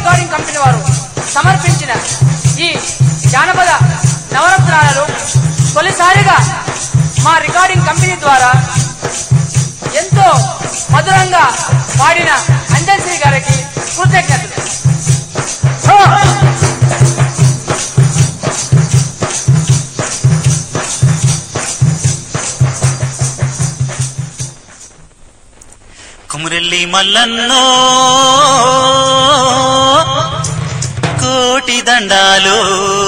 recording company వారు సమర్పించిన ఈ జానపద నవరత్నాలలో తొలిసారిగా మా రికార్డింగ్ కంపెనీ ద్వారా ఎంతో మధురంగా పాడిన అంజన్శ్రీ గారికి కృతజ్ఞతలు కుమురెల్లి మల్లన్నో కోటి దండాలు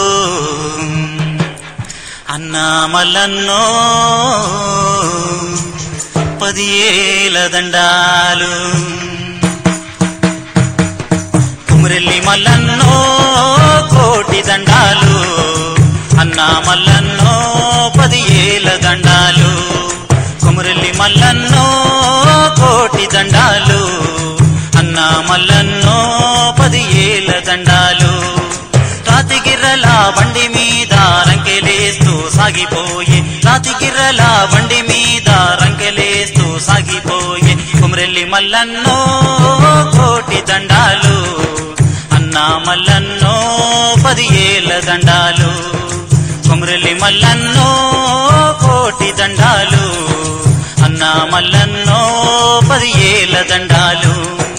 అన్నా మల్లన్నో పదియేల దండాలు కుమురెల్లి మల్లన్నో కోటి దండాలు అన్నా మల్లన్నో పదియేల దండాలు కుమురెల్లి మల్లన్నో కోటి దండాలు అన్నా మల్లన్నో పదియేల దండాలు రాతిగిర్రల బండి మీద రంకెలేస్తూ సాగిపోయే రాతిగిర్రల బండి మీద రంకెలేస్తూ సాగిపోయే కుమరెల్లి మల్లన్నో కోటి దండాలు అన్నా మల్లన్నో పది ఏళ్ళ దండాలు కుమరెల్లి మల్లన్నో కోటి దండాలు అన్నా మల్లన్నో పది ఏళ్ళ దండాలు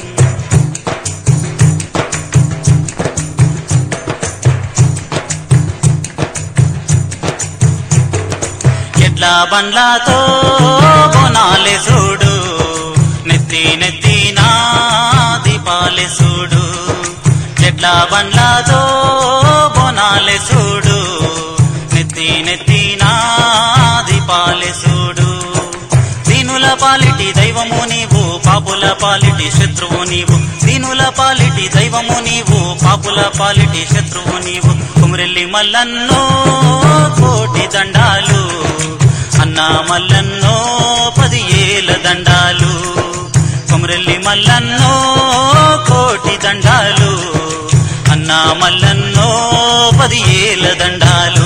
ఎట్లా బండ్లతో బోనాలే చూడు నెత్తి నెత్తి నా దీపాలే చూడు ఎట్లా బండ్లతో బోనాలే చూడు నెత్తి నెత్తి నా దీపాలే చూడు దీనుల పాలిటి దైవము నీవు పాపుల పాలిటి శత్రువు నీవు దీనుల పాలిటి దైవము నీవు పాపుల పాలిటి శత్రువు నీవు కుమరెల్లి మల్లన్నో కోటి దండాలు అన్నా మల్లన్నో పది ఏల దండాలు కుమరెల్లి మల్లన్నో కోటి దండాలు అన్నా మల్లన్నో పది ఏల దండాలు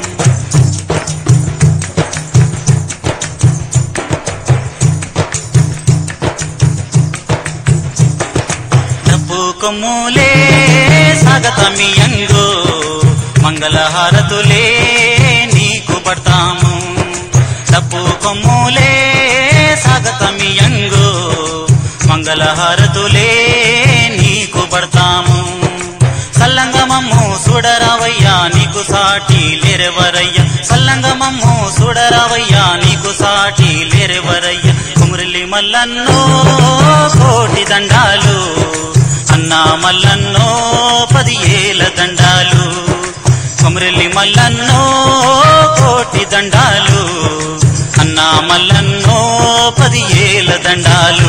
డబ్బు కొమ్ములే సాగతమియంగు మంగళహారతులే నీకు పడతాము డబ్బు కొమ్ములే సాగతమియంగు మంగళహారతులే నీకు పడతాము సల్లంగమమ్ము చూడరావయ్యా నీకు సాటి లేరెవరయ్యా సల్లంగమమ్ము చూడరావయ్యా నీకు సాటి లేరెవరయ్యా కుమురలి మల్లన్నో కోటి దండాలు అన్నా మల్లన్నో పది ఏల దండాలు కుమరెల్లి మల్లన్నో కోటి దండాలు అన్నా మల్లన్నో పది ఏల దండాలు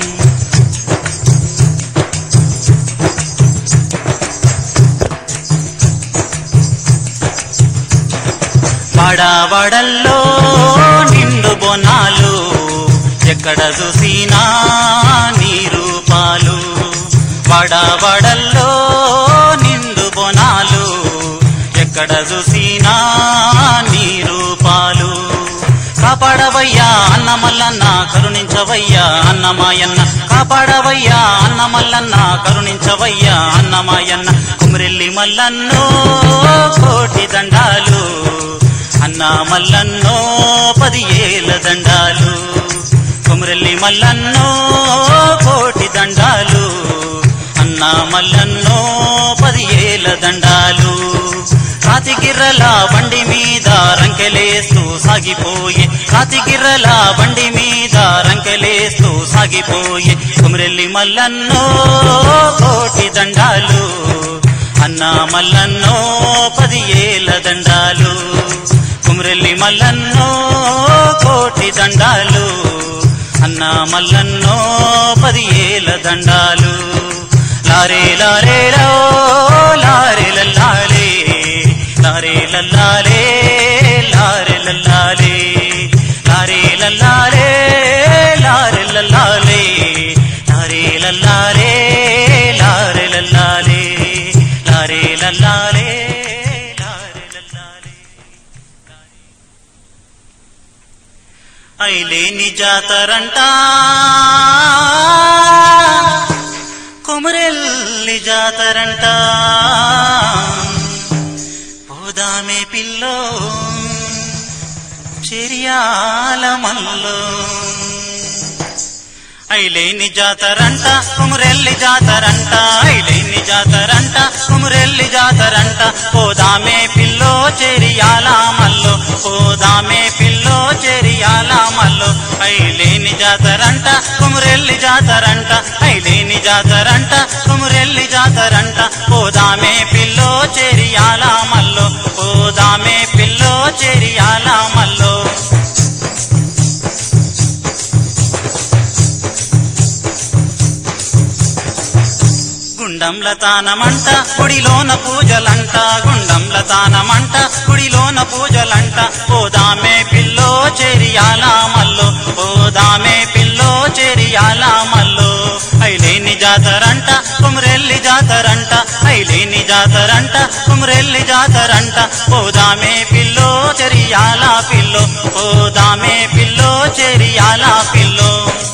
వాడావాడల్లో నిండు బొనాలు ఎక్కడ చూసినా నీ రూపాలు వాడావాడల్లో నిండు బొనాలు ఎక్కడ చూసినా నీ రూపాలు కాపాడవయ్యా అన్నమల్లన్న కరుణించవయ్యా అన్నమాయన్న కాపాడవయ్యా అన్నమల్లన్న కరుణించవయ్యా అన్నమాయన్న కుమరెల్లి మల్లన్నో కోటి దండాలు అన్నా మల్లన్నో పది ఏల దండాలు కుమరెల్లి మల్లన్నో కోటి దండాలు అన్నా మల్లన్నో పది ఏల దండాలు కాతిగిర్రల బండి మీద రంకెలేస్తూ సాగిపోయే కాతిగిర్రల బండి మీద రంకెలేస్తూ సాగిపోయే కుమరెల్లి మల్లన్నో కోటి దండాలు అన్నా మల్లన్నో పది ఏల దండాలు కుమరెల్లి మల్లన్నో కోటి దండాలు అన్నా మల్లన్నో పది ఏల దండాలు లారే లారే లో లారే లల్లాలే లారే లల్లాలే లారే లల్లాలే లారే లల్లాలే లారే లల్లాలే లారే లల్లాలే లారే లల్లాలే లారే లల్లాలే లారే లల్లాలే ఐలేని జాతరంట కొమరెల్లి జాతరంట పోదామే పిల్లో చెరియాల మల్లో ఐలేని జాతరంట కుమురెల్లి జాతరంట ఐలేని జాతరంట కుమురెల్లి జాతరంట పోదామే పిల్లో చెరియాల మల్లో పోదామే పిల్లో చెరియాల మల్లో ఐలేని జాతరంట కుమురెల్లి జాతరంట ఐలేని జాతరంట కుమురెల్లి జాతరంట పోదామే పిల్లో చెరియాల మల్లో పోదామే పిల్లో చెరియాల మల్లో గుండంల తానమంట గుడిలోన పూజలంట గుండంల తానమంట గుడిలోన పూజలంట పోదామే పిల్లో చెరియాల మల్లో పోదామే పిల్లో చెరియాల మల్లో ఐలేని జాతరంట కుమరెల్లి జాతరంట ఐలేని జాతరంట కుమరెల్లి జాతరంట పోదామే పిల్లో చెరియాల పిల్లో పోదామే పిల్లో చెరియాల పిల్లో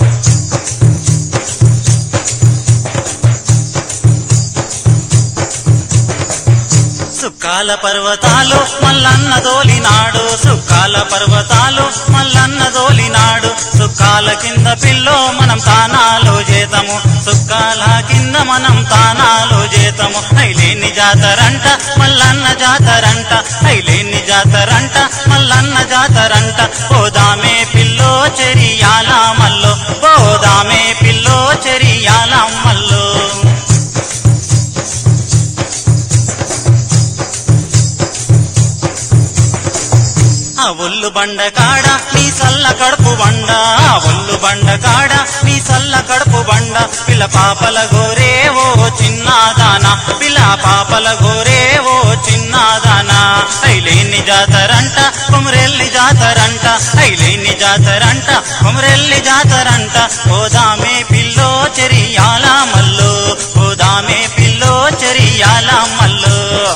సుక్కాల పర్వతాలు మల్లన్న దోలినాడు సుక్కాల పర్వతాలు మల్లన్న దోలినాడు సుక్కాల కింద పిల్లో మనం తానాలో చేతము సుక్కాల కింద మనం తానాలో చేతము ఐలేని జాతరంట మల్లన్న జాతరంట ఐలేని జాతరంట మల్లన్న జాతరంట పోదామే పిల్లో చెరియాల మల్లో పోదామే పిల్లో చెరియాల మల్లో ఆ ఒళ్ళు బండ కాడ నీ సల్ల కడుపు బండ ఆ ఒళ్ళు బండ కాడ నీ సల్ల కడుపు బండ పిల్ల పాపల గోరే ఓ చిన్నదానా పిల్ల పాపల గోరే ఓ చిన్నదానా ఐలేని జాతరంట కుమరెల్లి జాతరంట ఐలేని జాతరంట కుమరెల్లి జాతరంట పోదామే పిల్లో చెరియాల మల్లో పోదామే పిల్లో చెరియాల మల్లో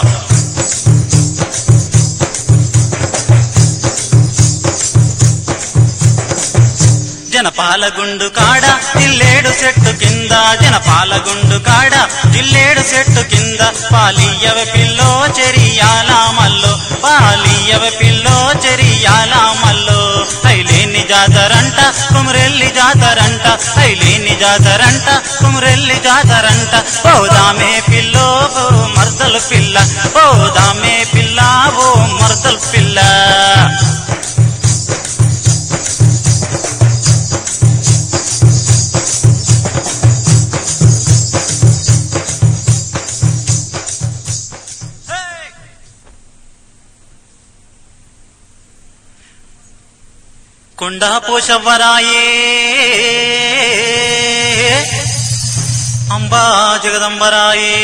జనపాలగుండు కాడ జిల్లేడు చెట్టు కింద జనపాలగుండు కాడ జిల్లేడు చెట్టు కింద పాలియవ పిల్లో చెరియాల మల్లో పాలియవ పిల్లో చెరియాల మల్లో ఐలేని జాతరంట కుమరెల్లి జాతరంట ఐలేని జాతరంట కుమరెల్లి జాతరంట పోదామే పిల్లో ఓ మర్దలు పిల్ల పోదామే పిల్ల ఓ మర్దలు పిల్ల కొండా పోషవ్వరాయే అంబా జగదంబరాయే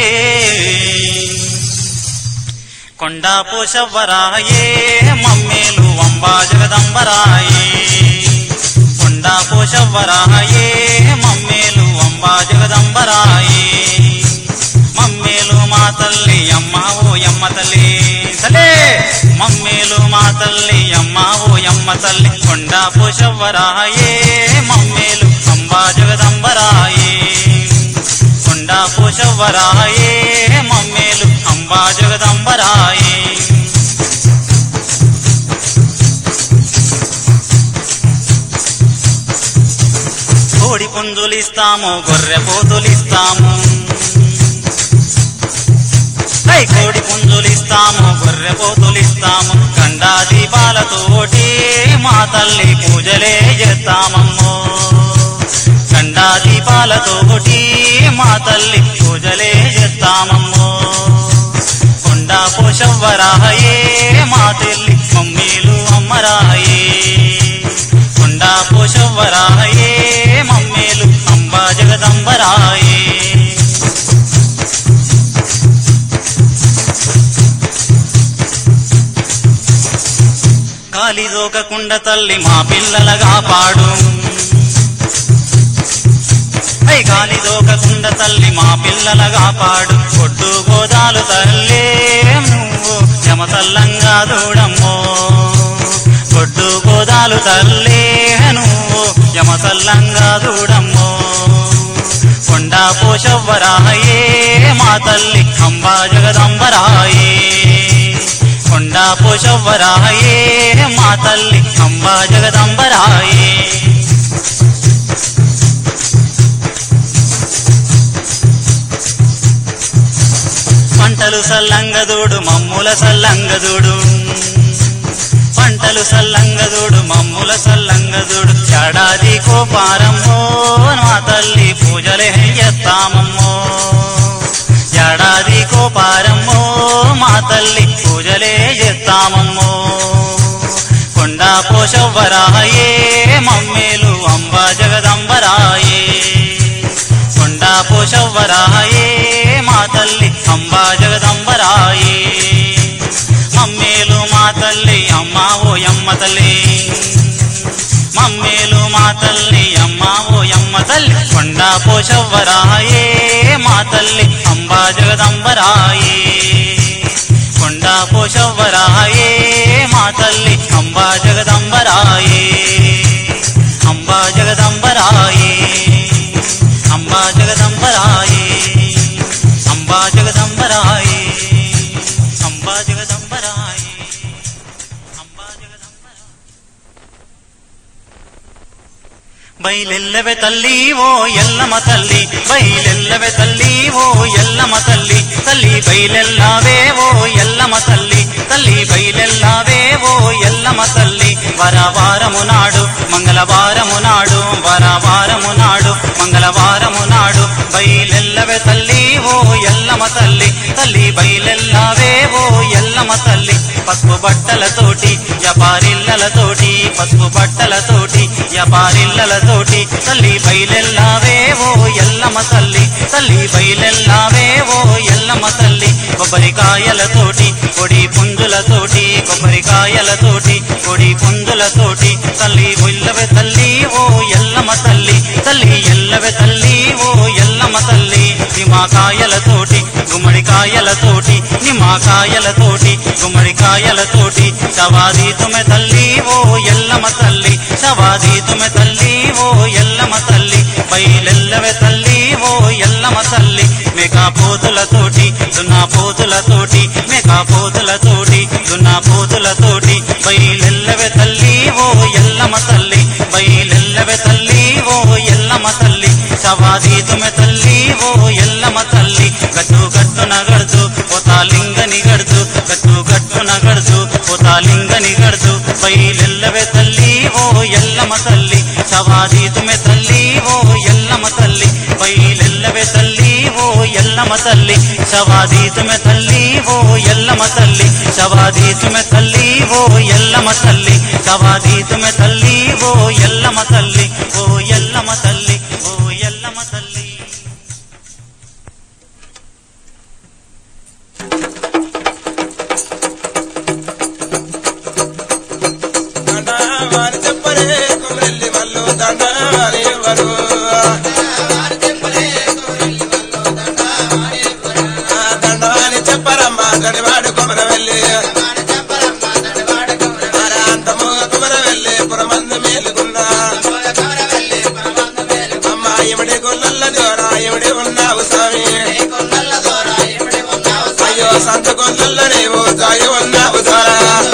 కొండా పోషవ్వరాయే మమ్మేలు అంబా జగదంబరాయే కొండా పోషవ్వరాయే మమ్మేలు అంబా జగదంబరాయే మమ్మేలు మా తల్లి అమ్మ ఓ యమ్మ తల్లి తలే మమ్మేలు మా తల్లి అమ్మ ఓ యమ్మ తల్లి కొండా పోషవ్వరాయే మమ్మేలు అంబా జగదంబరాయే కొండా పోషవ్వరాయే మమ్మేలు అంబా జగదంబరాయే కోడి పుంజులిస్తాము గొర్రె పోతులిస్తాము ఐ కోడి పుంజులిస్తాము గొర్రె పోతులిస్తాము కండా దీపాలతోటి మా తల్లి పూజలే చేస్తామమ్మో కండా దీపాలతోటి మా తల్లి పూజలే చేస్తామమ్మో కొండా పోషవ్వరాయే మా తల్లి మమ్మీలు అమ్మరాయే కొండా పోషవ్వరాయే మమ్మేలు అంబా జగదంబరాయే గాలి దోకకుండ తల్లి మా పిల్లలగా పాడు ఐ గాలి దోకకుండ తల్లి మా పిల్లలగా పాడు కొట్టు గోదాలు తల్లే నువ్వు యమతల్లంగా దూడమ్మో కొట్టు గోదాలు తల్లే నువ్వు యమతల్లంగా దూడమ్మో కొండా పోషవ్వరాయే మా తల్లి అంబా జగదంబరాయే కొండా పోషవ్వరాయే మా తల్లి అంబా జగదంబరాయే పంటలు సల్లంగదూడు మమ్ముల సల్లంగదూడు పంటలు సల్లంగదూడు మమ్ముల సల్లంగదూడు ఏడాది కోపారమ్మో మా తల్లి పూజలే చేస్తామమ్మో ఏడాది కోపారమ్మో మా తల్లి పూజలే చేస్తామమ్మో కొండా పోషవ్వరాయే మమ్మేలు అంబా జగదంబరాయే కొండా పోషవ్వరాయే మా తల్లి అంబా జగదంబరాయే మమ్మేలు మా తల్లి అమ్మ ఓ యమ్మ తల్లి మమ్మేలు మా తల్లి అమ్మ ఓ యమ్మ తల్లి కొండా పోషవ్వరాయే మా తల్లి అంబా జగదంబరాయే కొండా పోషవ్వరాయే మా తల్లి అంబా జగదంబరాయే అంబా జగదంబరాయే అంబా జగదంబరాయే అంబా జగదంబరాయే అంబా జగదంబరాయే అంబా జగదంబరాయే బయలెల్లవె తల్లి ఓ ఎల్లమ్మ తల్లి బయలెల్లవె తల్లి ఓ ఎల్లమ్మ తల్లి తల్లి బయలెల్లావే ఓ ఎల్లమ్మ తల్లి తల్లి బయలెల్లావే ఓ ఎల్లమ్మ తల్లి వరవారము నాడు మంగళవారము నాడు వరవారము నాడు మంగళవారము నాడు బయలెల్లవె తల్లి ఓ ఎల్లమ్మ తల్లి తల్లి బయలెల్లావే ఓ ఎల్లమ్మ తల్లి పసుపు బట్టలతోటి వ్యాపారిల్లలతోటి పసుపు బట్టలతోటి వ్యాపారిల్లలతోటి తల్లి బయలెల్లావే ఓ ఎల్లమ్మ తల్లి తల్లి బయలెల్లావే ఓ ఎల్లమ్మ తల్లి కొబ్బరికాయలతోటి కొడి పుంజులతోటి కొబ్బరికాయలతోటి కొడి పుంజులతోటి తల్లి ఒల్లవె తల్లి ఓ ఎల్లమ్మ తల్లి తల్లి ఎల్లవె తల్లి ఓ ఎల్లమ్మ తల్లి నిమ్మకాయలతోటి గుమ్మడికాయలతోటి నిమ్మకాయలతోటి గుమ్మడికాయలతోటి శవాది తుమె తల్లి ఓ ఎల్లమ్మ తల్లి శవాది తుమె తల్లి ఓ ఎల్లమ్మ తల్లి బయలెల్లవె తల్లి ఓ ఎల్లమ్మ తల్లి మేకా పోతులతోటి దున్నా పోతులతోటి మేకా పోతులతోటి దున్నా పోతులతోటి బయలెల్లవె తల్లి ఓ ఎల్లమ్మ తల్లి బయలెల్లవె తల్లి ఓ ఎల్లమ్మ తల్లి శవాది తుమె తల్లి ఓ ఎల్లమ్మ తల్లి గట్టు గట్టున గడుతూ పోతాలింగని గడుతూ గట్టు గట్టున గడుతూ పోతాలింగని గడుతూ బయలెల్లవె తల్లి ఓ ఎల్లమ్మ తల్లి శవాది తుమె తల్లి ఓ ఎల్లమ్మ తల్లి బయలెల్లవె తల్లి ఓ ఎల్లమ్మ తల్లి శవాది తుమె తల్లి ఓ ఎల్లమ్మ తల్లి శవాది తుమె తల్లి ఓ ఎల్లమ్మ తల్లి శవాది తుమె తల్లి ఓ ఎల్లమ్మ తల్లి ఓ ఎల్లమ్మ తల్లి ఓ ఎల్లమ్మ తల్లి దండ వారి చెప్పరే కుమరెల్లి మల్లు దండ వారి ఎవరు ఆ దండ వారి చెప్పరమ్మ గడివాడు కుమర వెళ్ళి అంతము కుమర వెళ్ళి పురమందు మేలుకున్నా అమ్మ ఇవిడి గుల్లల్ల దూర ఇవిడి ఉన్నావు స్వామి అయ్యో సంత గుల్లల్ల నీవు దాగి ఉన్నావు ద్వారా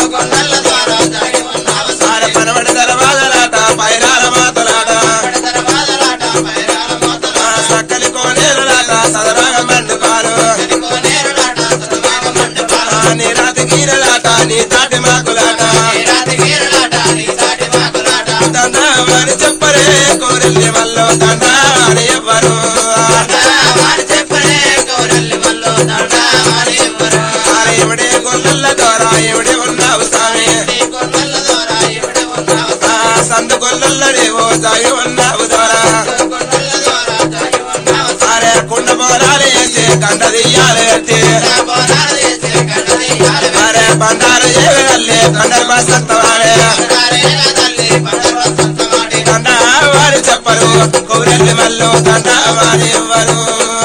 ఆడ పనబడి దరవాదలాట పైరాల మాతలాట ఆ సక్కలి కోనేరులాట సదరాగ మండుపాలు ఆ నీ రాతి గీరలాట నీ తాటి మాకులాట దండా వారి చెప్పరే కోరెల్లి వల్లో దండా వారి ఎవ్వరు ఆడ ఇవిడే గొల్లల్ల ద్వారా ఇవిడే ఉన్నావు స్వామి ఆ సందు గొల్లల్ల నీవు దాగి ఉన్నావు ద్వారా అరే కుండ బోరాలు వేసి కండ దియ్యాలు ఎత్తి అరే బండారు ఏవి కండలు బస్తవాడే దండ వారి చెప్పరు కౌరెల్లి మల్లు దండ వారి ఎవ్వరు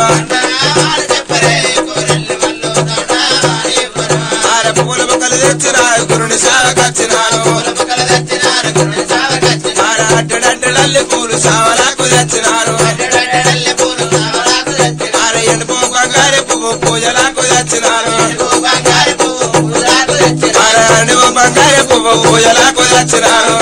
ఆరే పూల మొక్కలు తెచ్చినారు గురుని సేవకొచ్చినారు ఆరే అడ్డడడ్డలల్లి పూలు సావలకు తెచ్చినారు ఆరే ఎండిపో బంగారు పువ్వు పూజలకు తెచ్చినాను అరే నువ్వు బంగారు పువ్వు పూజలకు తెచ్చినాను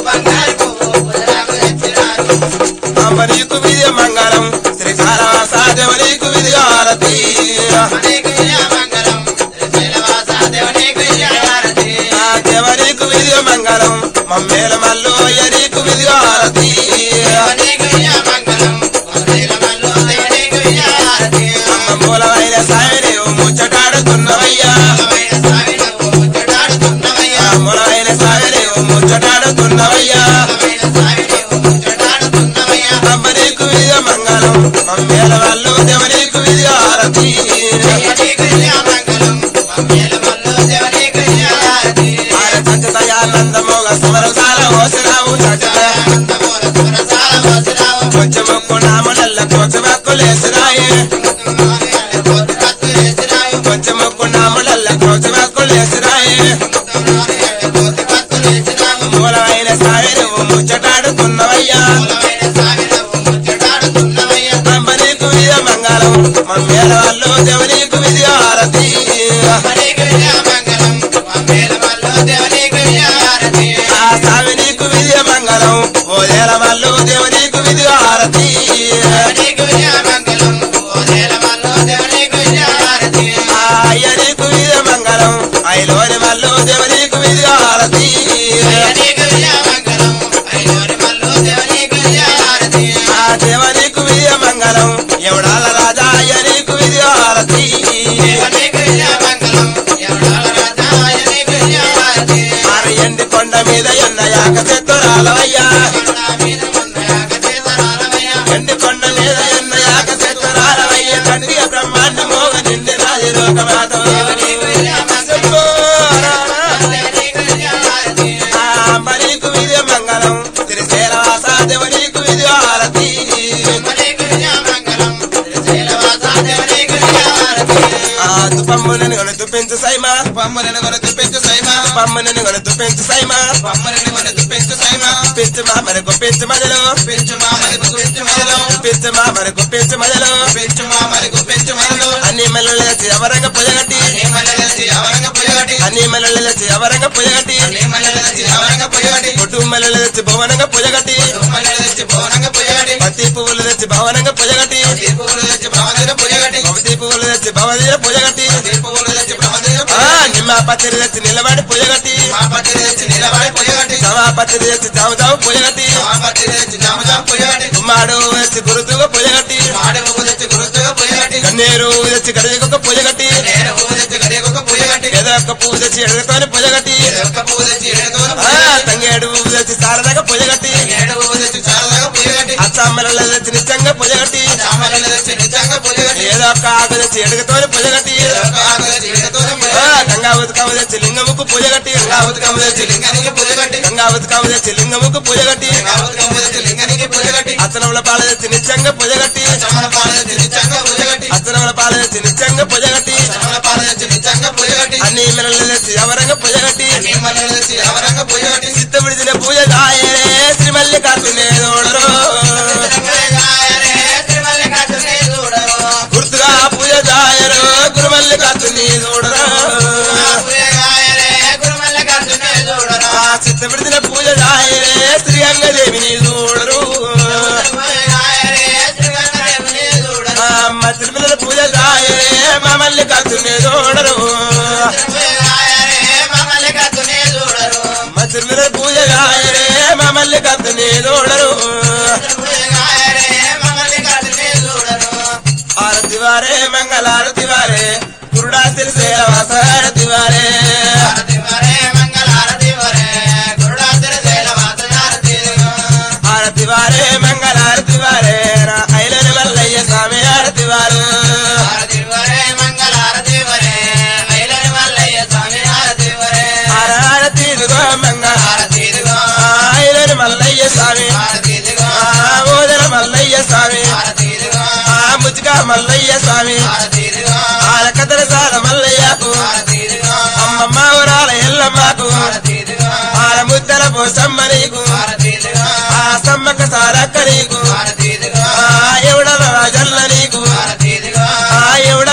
అమ్మ నీకు విధి మంగళం శ్రీకాళహస్త దేవ నీకు విధి హారతి ఆ దేవ నీకు విధి మంగళం మమ్మేల మల్లు నీకు విధి హారతి అమ్మ మూలమైన సాయి నీవు ముచ్చటాడుతున్నవయ్యా ఆ మూలమైన సాయి నీవు ముచ్చటాడుతున్నవయ్యా అమ్మ నీకు విధి మంగళం మమ్మేల మల్లు దేవ నీకు విధి హారతి ఆర చచ్చతయానందమోగ సమరసాల ఓసిరావు చచ్చత కొంచెం మొక్కు నామడల్ల కొంచెం హక్కులేసిరాయి కొంచెం మొక్కు నామడల్ల కొంచెం హక్కులేసిరాయి మూలమైన సాయి నువ్వు ముచ్చటాడుతున్నవయ్యా అమ్మ నీకు విధి మంగళం మమ్మేల వాళ్ళు దేవ నీకు విధి హారతి ఆ సామి నీకు విధి మంగళం ఓదేల మల్లు దేవ నీకు విధి హారతి ఆ అయ్య నీకు విధి మంగళం ఐలోని మల్లు దేవ నీకు విధి హారతి ఆ దేవ నీకు విధి మంగళం ఎవడాల రాజా అయ్య నీకు విధి హారతి ఆరు ఎండి కొండ మీద ఎన్న యాక చెత్తురాలవయ్యా ఎండి కొండ మీద ఎన్న యాక చెత్తురాలవయ్య కండియ బ్రహ్మాండ మోగ నిండి రాజు లోకమాత నీకు విధి మంగళం శ్రీశైల వాస దేవ నీకు విధి హారతి ఆ తుపమ్ములను గొన తుపించు సైమా పమ్మని మన దుప్పెంచు సైమా పమ్మను గొన తుపించు సైమా పమ్మని మన దుప్పెంచు సైమా పెంచు మా మనకు పెంచు మదలు పెంచు మామలకు పెంచు మొదలు పెంచు మా మనకు పెంచు మదలు పెంచు మామలకు పెంచు మొదలు అన్ని మల్లెలు తెచ్చి అవరంగ పొయ్యగట్టి నీ మల్లెలసి అవరంగ పొయ్యగటి అన్ని మల్లెలు తెచ్చి అవరంగ పొయ్యగట్టి నీ మల్లెలసి అవరంగ పొయ్యగటి కొట్టు మల్లెలు తెచ్చి భవనంగా పొయ్యగట్టి మల్లెలసి భవనంగ పొయ్యగటి పత్తి పువ్వులు తెచ్చి భవనంగా పొయ్యగట్టి దీపులు తెచ్చి భవనదిన పొయ్యగటి పత్తి పువ్వులు తెచ్చి భవనీయ పొయ్యగట్టి దీపులు తెచ్చి భవనదిన ఆ నిమ్మ పత్తిరి తెచ్చి నిలబడి పొయ్యగట్టి మా పత్తి తెచ్చి నిలబడి పొయ్యగటి సవా పత్తిరి తెచ్చి జాము జాము పొయ్యగట్టి మా పత్తి తెచ్చి జామజాం పొయ్యగటి మాడు తెచ్చి గురుతుగా పొయ్యగట్టి మాడి పువ్వు తెచ్చి గురుతుగా పొయ్యగటి కన్నీరు తెచ్చి గడియకొక పొయ్యగట్టి నేను పువ్వు తెచ్చి గడియకొక పొయ్యగటి ఎదొక్క పువ్వు తెచ్చి ఎడతోని పొయ్యగట్టి ఒక్క పువ్వు తెచ్చి ఏడుతోన ఆ తంగేడు పువ్వు తెచ్చి సారదాగా పొయ్యగట్టి ఏడు పువ్వు తెచ్చి చాలగా పొయ్యగటి అచ్చామ్మల తెచ్చి నిత్యంగా పొయ్యగట్టి చామరలు తెచ్చి నిజంగా పొయ్యగటి ఏదో ఒక్క ఆకు తెచ్చి ఎడుగుతోని పొయ్యగట్టి ఒక్క ఆకు తెచ్చి ఏడుతోన ఆ, పొయ్యగటి గంగా ఉతకము తెచ్చి లింగముకు పొయ్యగట్టి గంగా ఉతకము తెచ్చి లింగానికి పొయ్యగటి గంగా ఉతకము తెచ్చి లింగముకు పొయ్యగట్టి కావతకము తెచ్చి లింగానికి పొయ్యగటి అచ్చనముల పాల తెచ్చి నిత్యంగా పొయ్యగట్టి చమల పాల తెచ్చి నిజంగా పొయ్యగటి అచ్చనముల పాల తెచ్చి నిత్యంగా పొయ్యగట్టి చమల పాల తెచ్చి నిజంగా పొయ్యగటి అన్ని మిరలు తెచ్చి ఎవరంగా పొయ్యగట్టి నీ మల్లెలు తెచ్చి ఎవరంగా పొయ్యగటి సిద్ధ విడిచిన పూజ దాయరే శ్రీ మల్లికార్జునే దోడరు గుర్తుగా పూజ దాయరు గురు మల్లికార్జుని దోడరు ఆ సిద్ధ విడిచిన పూజ దాయరే శ్రీ అంగదేవిని దోడరు ఆ అమ్మ తిరుమల పూజ దాయరే మా మల్లికార్జునే దోడరు మా తిరుమల పూజ దాయరే మా మల్లికార్జునే దోడరు ఆరతి వారే మంగళారతి వారే కురుడా తెలిసే వాసారతి వారే ఆరతి వారే మంగళారతి వారే నా ఐలని మల్లయ్య స్వామి ఆరతి వారు ఆరతి ఇదిగో మంగ ఐలని మల్లయ్య స్వామి ఆ ఓదర మల్లయ్య స్వామి ఆ ముచిక మల్లయ్య స్వామి ఆల కదర సాల మల్లయ్యకు అమ్మమ్మ ఊరాల ఎల్లమ్మకు ఆల ముద్దల పోసమ్మ నీకు ఆ సమ్మక సారక్క నీకు ఆ ఎవడల రాజల్ల నీకు ఆ ఎవడ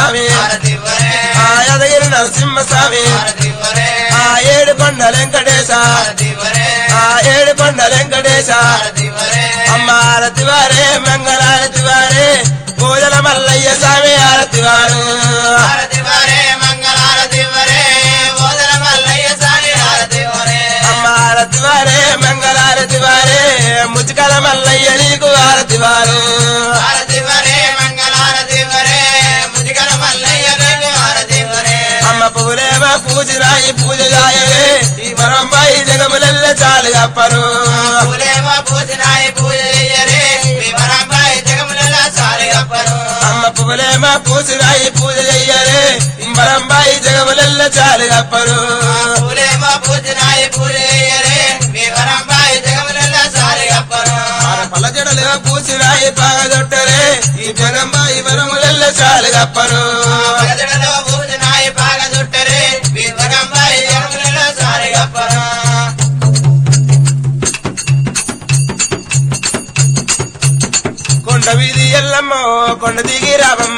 స్వామి ఆ యాదగిరి నరసింహ స్వామి ఆ ఏడు కొండ వెంకటేశ ఆ ఏడు కొండ వెంకటేశ అమ్మ ఆరతి వారే మంగళారతి వారే పూజల మల్లయ్య స్వామి ఆరతి వారు అమ్మ ఆరతి వారే మంగళారతి వారే ముచ్చుకల మల్లయ్య నీకు ఆరతి వారు అమ్మ పువ్వులేమో పూజరాయి పూజ జాయవే ఈ వరంబాయి జగములెల్ల చాలు అప్పరు అమ్మ పువ్వులేమో పూజరాయి పూజ చెయ్యరే ఈ వరంబాయి జగములెల్ల చాలు అప్పరు పల్ల జడలేమో పూసిరాయి పాగదొట్టరే ఈ జగంబాయి వరములెల్ల చాలు అప్పరు కొండ వీధి ఎల్లమ్మ కొండ దిగి రావమ్మ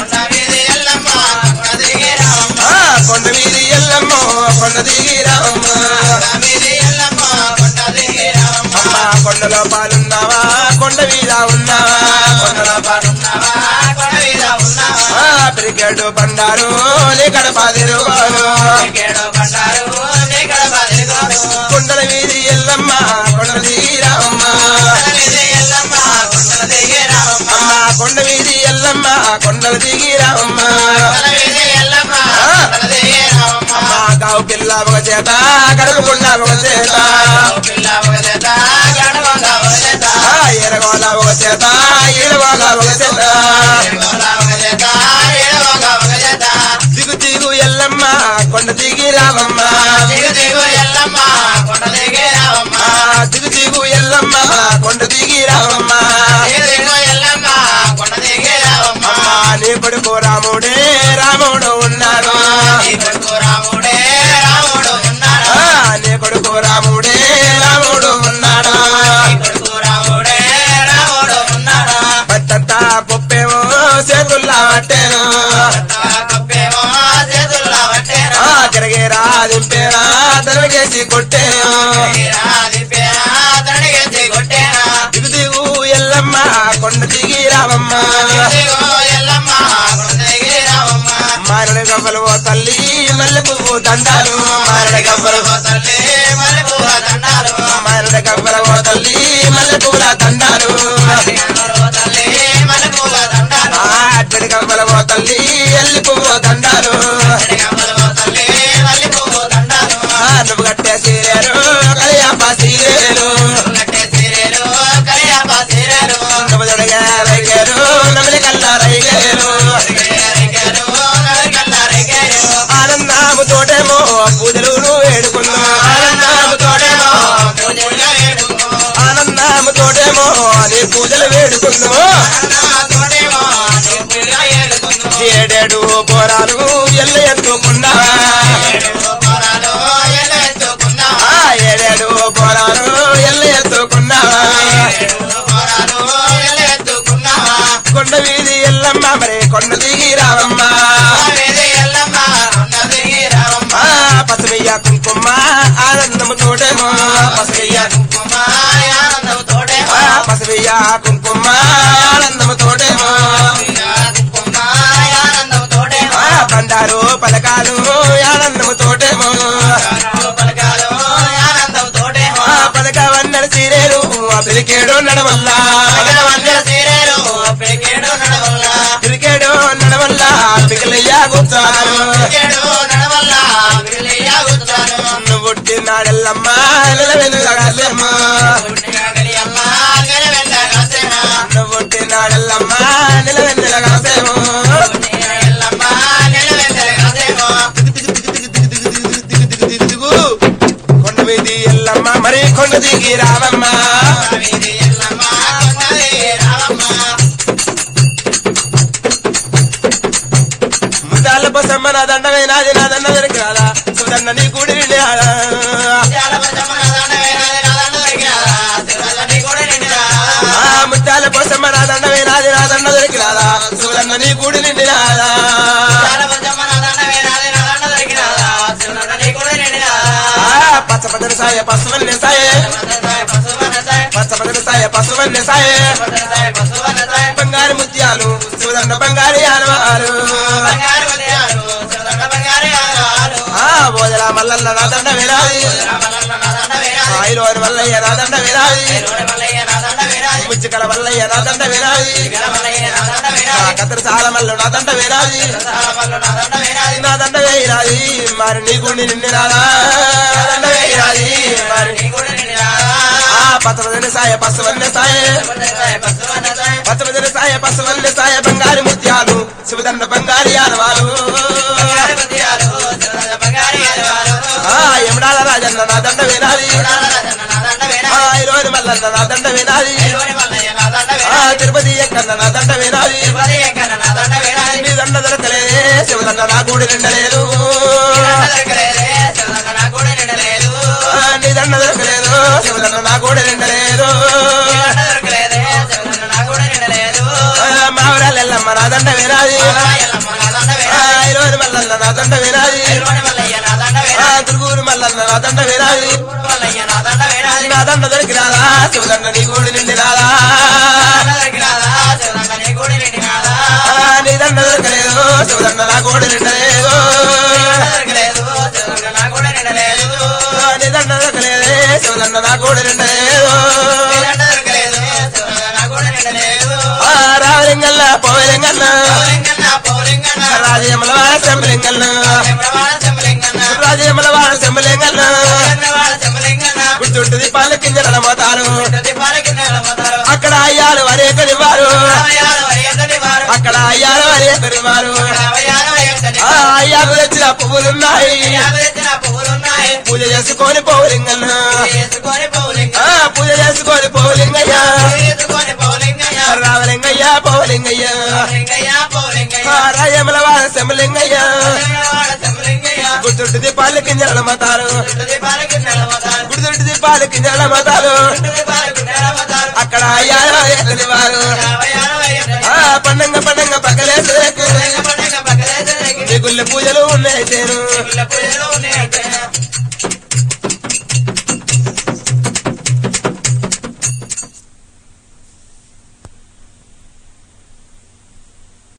ఆ, కొండ వీధి ఎల్లమ్మ కొండ దిగి రావమ్మ అమ్మ కొండలో పాలున్నావా కొండ మీద ఉన్నావా కొండలో పాలు ఆ, పిరికెడు బండారు నీ కడపాది రూపాలు కొండల వీధి ఎల్లమ్మ కొండ దిగి రావమ్మ అమ్మ కొండ వీధి ఎల్లమ్మ కొండలు దిగి రావమ్మ అమ్మ కావు పిల్ల ఒక చేత కడుపుకున్న ఒక చేత ఆ, ఎరగోల ఒక చేత ఈడగోల ఒక చేత దిగు దిగు ఎల్లమ్మ కొండ దిగి రావమ్మ ఆ, దిగు దిగు ఎల్లమ్మ కొండ దిగి రావమ్మ అమ్మ నీ కొడుకు రాముడే రాముడు ఉన్నాడు ఆ, నీ కొడుకు రాముడే రాముడు ఉన్నాడు పట్టంతా కుప్పేమో చేతుల్లా పట్టేను ఆ, తిరగేరా దింపేరా తరగేసి కొట్టేను దిగు దిగు ఎల్లమ్మ కొండ దిగి రావమ్మ మారడ గవ్వలు ఓ తల్లి మల్లె పువ్వు దండాలు మారడ గవ్వలు మారడ గవ్వల ఓ తల్లి మల్లె పువ్వుల దండాలు ఆ అట్టడి గవ్వల ఓ తల్లి ఎల్లి పువ్వు దండాలు ఆ నువ్వు కట్టే సీరేరు కలియాప సీరేరు నువ్వు జడగా రైగేరు నమిలి కల్లా రైగేరు ఆనందాము తోటేమో పూజలు వేడుకున్నా ఆనందాము తోటేమో ఆనందాము తోటేమో నీ పూజలు వేడుకుందో ఏడేడు పోరాలు ఎల్ల ఎత్తుకున్నా ఆ ఏడేడు పోరాలు ఎల్ల ఎత్తుకున్నా కొండ వీధి ఎల్లమ్మ మరి కొండ దిగి రావమ్మ ఆ పసుమయ్య కుంకుమ ఆనందము తోటేమో పసుమయ్య ఆ పసుమయ్య కుంకుమ ఆనందము తోటేమో ఆ బండారు పలకాలు ఆనందము తోటేమో ఆ పలక వన్నెల సీరేరు ఆ పిలికేడు నడవల్ల పలక వన్నెల పిలికేడు నడవల్ల పికలయ్య కూర్చారు నువ్వు పుట్టినాడెల్లమ్మ నిలవెనుగలమ్మ నువ్వు పుట్టినాడెల్లమ్మ నిలవెనుగలసేమో కొండ వీధి ఎల్లమ్మ మరి కొండ దిగి రావమ్మ ముద్దాల బసమ్మ నా దండమే నాది నా దండ దొరికాలా సుదన్న నీ గుడి నిండాలా ఆ ముత్యాల బసమ్మ నా దండమే నాది నా దండ దొరికిరాదా సుదన్న నీ గుడి నిండినాదా పసువన్య సాయే పచ్చపదన సాయ పసువన్య సాయే బంగారు ముత్యాలు శివదండ బంగారు యానవాలు ఆ బోజల మల్లన్న నా దండ విరాది ఆయిలోని మల్లయ్య నా దండ విరాది ముచ్చికల మల్లయ్య నా దండ విరాది ఆ కత్తెర సాల మల్లు నా దండ విరాది నా దండ వేయిరాది మరి నీ గుండి నిండి రాదా నా దండ వేయిరాది మరి ఆ పచ్చవదన సాయ పసువన్య సాయ పచ్చవదన సాయ పసువన్య సాయ బంగారు ముత్యాలు శివదండ బంగారు యానవాలు ఆ ఎమడాల రాజన్న నా దండ వినాది ఆ ఇరోని మల్లన్న నా దండ వినాది ఆ తిరుపతి ఎక్కన్న నా దండ వినాది నీ దండ దొరకలేదే శివదండ నా గూడి నిండలేదు ఆ, నీ దండ దొరకలేదు శివదండ నా గూడి నిండలేదు ఆ, మావరాలెల్లమ్మ నా దండ వినాది ఆ ఇరోని మల్లన్న నా దండ వినాది ఆ తిరుగురు మల్లన్న నా దండ వినాది నా దండ దొరికి రాదా శివదండ నీ గూడి నిండి రాదా ఆ, నీ దండ దొరకలేదు శివదండ నా గూడి నిండలేదు ఆ, నీ దండ దొరకలేదే శివదండ నా గూడి నిండలేదు ఆ రావలింగల్ల పోవలింగన్న రాజయమల వాడ సెంబలింగన్న రాజయమల వాడ సెంబలింగన్న గుర్తుంటుంది పాల కింజల మతాలు అక్కడ అయ్యాలు వరేకని వారు అక్కడ అయ్యాలు వరేకని వారు ఆ అయ్యాకు తెచ్చిన పువ్వులున్నాయి పూజ చేసుకొని పోవలింగన్న ఆ పూజ చేసుకొని పోవలింగయ్య రావలింగయ్య పోవలింగయ్య ఆ రాజయమల వాడ సెంబలింగయ్య గుర్తుంటుంది పాల కింజల మతాలు గుర్తుంటుంది పాల కింజల మతాలు అక్కడ అయ్యాలు వరేకని వారు ఆ పండంగ పండంగ పక్కలేసే గుళ్ళ పూజలు ఉన్నాయి చేను